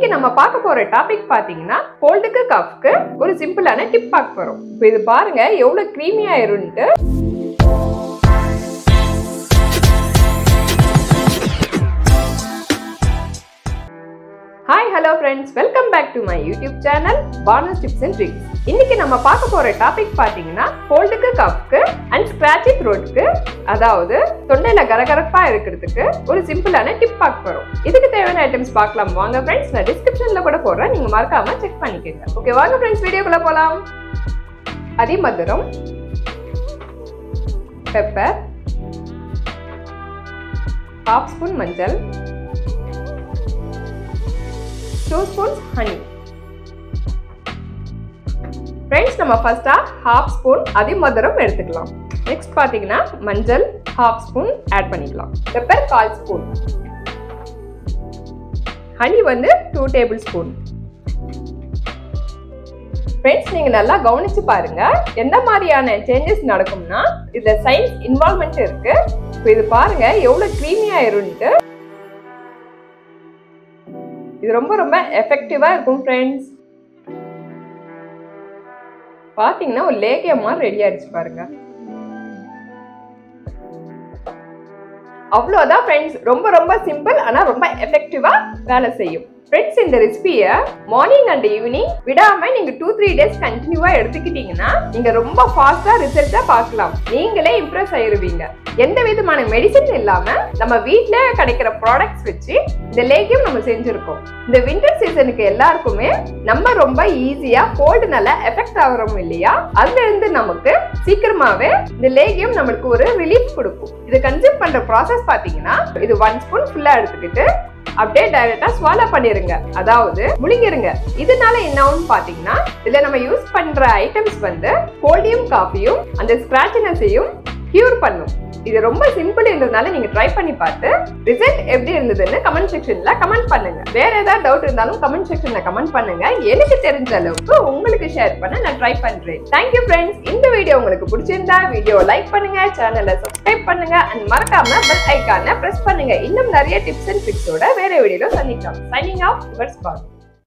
இன்னைக்கு நம்ம பார்க்க போற டாபிக் பாத்தீங்கன்னா கோல்டுக்கு கஃப்க்கு ஒரு சிம்பிளான டிப் பார்க்க போறோம் இப்போ இது பாருங்க எவ்வளவு க்ரீமி ஆயிரும்ட்டு hi hello friends welcome back to my YouTube channel பானஸ் டிப்ஸ் அண்ட் ட்ரிக்ஸ் இன்னைக்கு நம்ம பார்க்க போற டாபிக் பாத்தீங்கன்னா கோல்டுக்கு கஃப்க்கு அண்ட் ஸ்கிராச்சி த்ரோட்க்கு அதாவது தொண்டையில கரகரப்பா இருக்கிறதுக்கு ஒரு சிம்பிளான டிப் பார்க்க போறோம் இதுக்கு தேவையான ஐட்டம்ஸ் பார்க்கலாம் வாங்க ஃப்ரெண்ட்ஸ் நான் டிஸ்கிரிப்ஷன்ல கூட போடுறேன் நீங்க மறக்காம செக் பண்ணிக்கோங்க ஓகே வாங்க ஃப்ரெண்ட்ஸ் வீடியோக்குள்ள போலாம் அதிமதுரம் பெப்பர் ஹாஃப் ஸ்பூன் மஞ்சள் டூ ஸ்பூன்ஸ் ஹனி ஃப்ரெண்ட்ஸ் நம்ம ஃபர்ஸ்டா ஹாஃப் ஸ்பூன் அதிமதுரம் எடுத்துக்கலாம் நெக்ஸ்ட் பார்த்தீங்கன்னா மஞ்சள் ஹாஃப் ஸ்பூன் ஆட் பண்ணிக்கலாம் பெப்பர் கால் ஸ்பூன் ஹனி வந்து டூ டேபிள் ஸ்பூன் ஃப்ரெண்ட்ஸ் நீங்க நல்லா கவனிச்சு பாருங்க எந்த மாதிரியான சேஞ்சஸ் நடக்கும்னா இதுல சயின்ஸ் இன்வால்மெண்ட் இருக்கு இப்போ இது பாருங்க எவ்வளவு க்ரீமி ஆயிரும்ட்டு இது ரொம்ப ரொம்ப எஃபெக்டிவா இருக்கும் ஃப்ரெண்ட்ஸ் பாத்தீங்கன்னா ஒரு லேகியம் மாதிரி ரெடி ஆயிடுச்சு பாருங்க அவ்வளோதான் ஃப்ரெண்ட்ஸ் ரொம்ப ரொம்ப சிம்பிள் ஆனா ரொம்ப எஃபெக்டிவா வேலை செய்யும் ஃப்ரெண்ட்ஸ் இந்த ரெசிபியை மார்னிங் அண்ட் ஈவினிங் விடாம நீங்க டூ த்ரீ டேஸ் கண்டினியூவா எடுத்துக்கிட்டீங்கன்னா நீங்க ரொம்ப ஃபாஸ்டா ரிசல்ட்டா பார்க்கலாம் நீங்களே இம்ப்ரெஸ் ஆயிருவீங்க எந்த விதமான மெடிசன் இல்லாம நம்ம வீட்ல கிடைக்கிற ப்ராடக்ட்ஸ் வச்சு இந்த லேகியம் நம்ம செஞ்சிருக்கோம் இந்த வின்டர் சீசனுக்கு எல்லாருக்குமே நம்ம ரொம்ப ஈஸியா கோல்டுனால எஃபெக்ட் ஆகிறோம் இல்லையா அதுல இருந்து நமக்கு சீக்கிரமாவே இந்த லேகியம் நம்மளுக்கு ஒரு ரிலீஃப் கொடுக்கும் இது கன்சியூம் பண்ற ப்ராசஸ் பாத்தீங்கன்னா இது ஒன் ஸ்பூன் ஃபுல்லா எடுத்துக்கிட்டு அப்படியே டைரக்டா ஸ்வாலோ பண்ணிருங்க அதாவது முழுங்கிருங்க இதனால என்ன ஆகும் பாத்தீங்கன்னா இதுல நம்ம யூஸ் பண்ற ஐட்டம்ஸ் வந்து கோல்டியம் காஃபியும் அந்த ஸ்கிராச்சினஸையும் கியூர் பண்ணும் இது ரொம்ப சிம்பிள்ன்றதுனால நீங்க ட்ரை பண்ணி பார்த்து ரிசல்ட் எப்படி இருந்ததுன்னு கமெண்ட் செக்ஷன்ல கமெண்ட் பண்ணுங்க வேற ஏதாவது டவுட் இருந்தாலும் கமெண்ட் செக்ஷன்ல கமெண்ட் பண்ணுங்க எனக்கு தெரிஞ்ச அளவுக்கு உங்களுக்கு ஷேர் பண்ண நான் ட்ரை பண்றேன் தேங்க்யூ ஃப்ரெண்ட்ஸ் இந்த வீடியோ உங்களுக்கு பிடிச்சிருந்தா வீடியோ லைக் பண்ணுங்க சேனலை சப்ஸ்கிரைப் பண்ணுங்க அண்ட் மறக்காம பெல் ஐக்கான பிரஸ் பண்ணுங்க இன்னும் நிறைய டிப்ஸ் அண்ட் ட்ரிக்ஸோட வேற வீடியோல சந்திக்கலாம் சைனிங் ஆஃப் யுவர் ஸ்பாட்